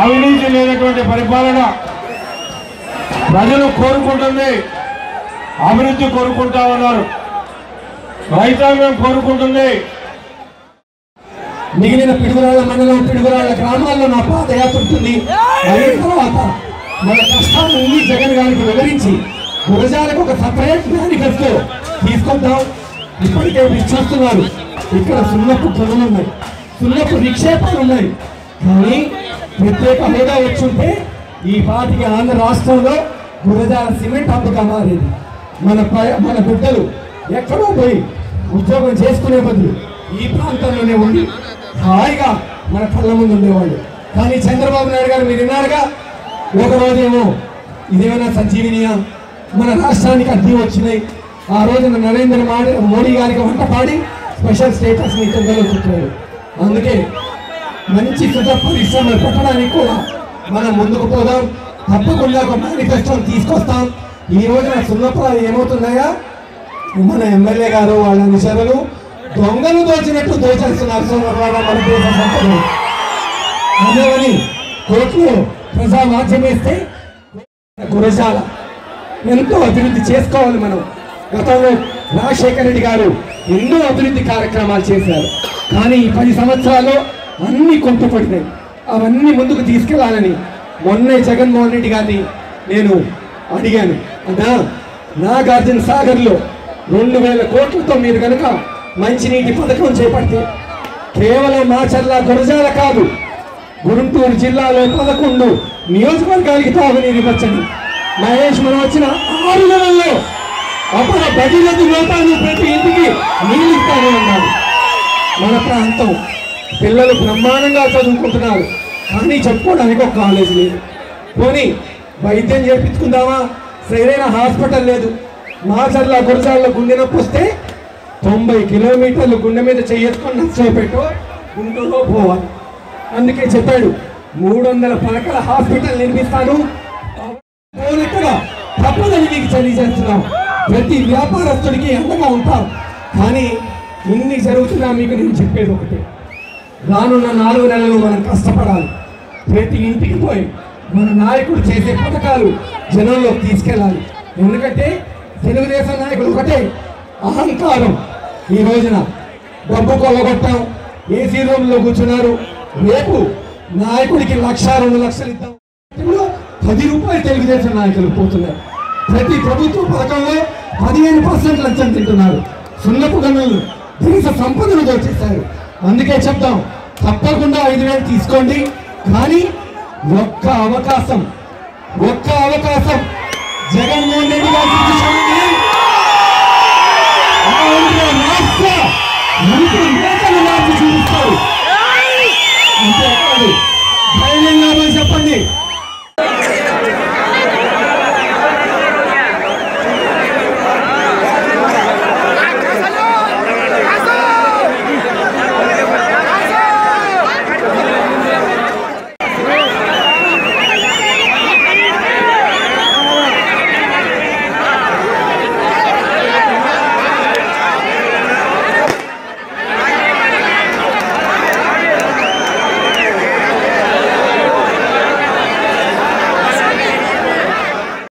అవినీతి లేనటువంటి పరిపాలన ప్రజలు కోరుకుంటుంది అభివృద్ధి కోరుకుంటా ఉన్నారు రైతాంగం కోరుకుంటుంది మిగిలిన పిడుగురాళ్ళ మండలం పిడుగురాళ్ళ గ్రామాల్లో నా పాదయాత్ర ఉంటుంది అయిన తర్వాత మన కష్టాలన్నీ జగన్ గారికి వివరించి గురజాలకు ఒక సపరేట్ మేనిఫెస్టో తీసుకొద్దాం ఇప్పటికే మీరు చూస్తున్నారు ఇక్కడ సున్నపు పనులు ఉన్నాయి సున్నపు నిక్షేపాలు ఉన్నాయి కానీ ప్రత్యేక హోదా వచ్చుంటే ఈ పాటికి ఆంధ్ర రాష్ట్రంలో గురజాల సిమెంట్ హబ్బుగా మారేది మన ప- మన బిడ్డలు ఎక్కడో పోయి ఉద్యోగం చేసుకునే బదులు ఈ ప్రాంతంలోనే ఉండి హాయిగా మన కళ్ళ ముందు ఉండేవాళ్ళు కానీ చంద్రబాబు నాయుడు గారు మీరు విన్నారుగా ఒక రోజేమో ఇదేమైనా సంజీవినియా మన రాష్ట్రానికి అద్దె వచ్చినాయి ఆ రోజున నరేంద్ర మోడీ మోడీ గారికి వంట పాడి స్పెషల్ స్టేటస్ ని తొందరలో చుట్టారు అందుకే మంచి సుధ పరిశ్రమలు పెట్టడానికి కూడా మనం ముందుకు పోదాం తప్పకుండా ఒక మేనిఫెస్టో తీసుకొస్తాం ఈ రోజున సున్నపురాలు ఏమవుతున్నాయా మన ఎమ్మెల్యే గారు వాళ్ళ అనుచరులు దొంగలు దోచినట్టు దోచేస్తున్నారు సోమవారం మన దేశ సంపదను అదేమని కోర్టులో ప్రజా మాధ్యమేస్తే గురజాల ఎంతో అభివృద్ధి చేసుకోవాలి మనం గతంలో రాజశేఖర రెడ్డి గారు ఎన్నో అభివృద్ధి కార్యక్రమాలు చేశారు కానీ ఈ పది సంవత్సరాల్లో అన్ని కొంటుపడినాయి అవన్నీ ముందుకు తీసుకెళ్లాలని మొన్నే జగన్మోహన్ రెడ్డి గారిని నేను అడిగాను అన్నా నాగార్జున సాగర్లో రెండు వేల కోట్లతో మీరు కనుక మంచినీటి పథకం చేపడితే కేవలం మాచర్ల గురజాల కాదు గుంటూరు జిల్లాలో పదకొండు నియోజకవర్గాలకి తాగునీరు ఇవ్వచ్చండి మహేష్ మనం వచ్చిన ఆరు నెలల్లో అపర బడినది లోపాలు ప్రతి ఇంటికి నీళ్ళు ఇస్తానే ఉన్నాడు మన ప్రాంతం పిల్లలు బ్రహ్మాండంగా చదువుకుంటున్నారు కానీ చెప్పుకోవడానికి ఒక కాలేజ్ లేదు పోనీ వైద్యం చేయించుకుందామా సరైన హాస్పిటల్ లేదు మాచర్ల గురజాల్లో గుండె నొప్పి వస్తే తొంభై కిలోమీటర్లు గుండె మీద చేసుకొని నచ్చపెట్టు గుంటూరులో పోవాలి అందుకే చెప్పాడు మూడు వందల పలకల హాస్పిటల్ నిర్మిస్తాను పోనెక్కడా తప్పదని మీకు తెలియజేస్తున్నాం ప్రతి వ్యాపారస్తుడికి అండగా ఉంటాం కానీ ఇన్ని జరుగుతున్నా మీకు నేను చెప్పేది ఒకటే రానున్న నాలుగు నెలలు మనం కష్టపడాలి ప్రతి ఇంటికి పోయి మన నాయకుడు చేసే పథకాలు జనంలోకి తీసుకెళ్ళాలి ఎందుకంటే తెలుగుదేశం నాయకులు ఒకటే అహంకారం ఈ రోజున డబ్బు కొల్లగొట్టాం ఏసీ రూమ్లో కూర్చున్నారు రేపు నాయకుడికి లక్ష రెండు లక్షలు ఇద్దాం ఇప్పుడు పది రూపాయలు తెలుగుదేశం నాయకులు పోతున్నారు ప్రతి ప్రభుత్వ పథకంలో పదిహేను పర్సెంట్ లంచం తింటున్నారు సున్నపు గనులు దేశ సంపదను దోచేశారు అందుకే చెప్తాం తప్పకుండా ఐదు వేలు తీసుకోండి కానీ ఒక్క అవకాశం ఒక్క అవకాశం జగన్మోహన్ రెడ్డి గారికి ఇచ్చి చూడండి. ఆంధ్ర రాష్ట్ర మంత్రి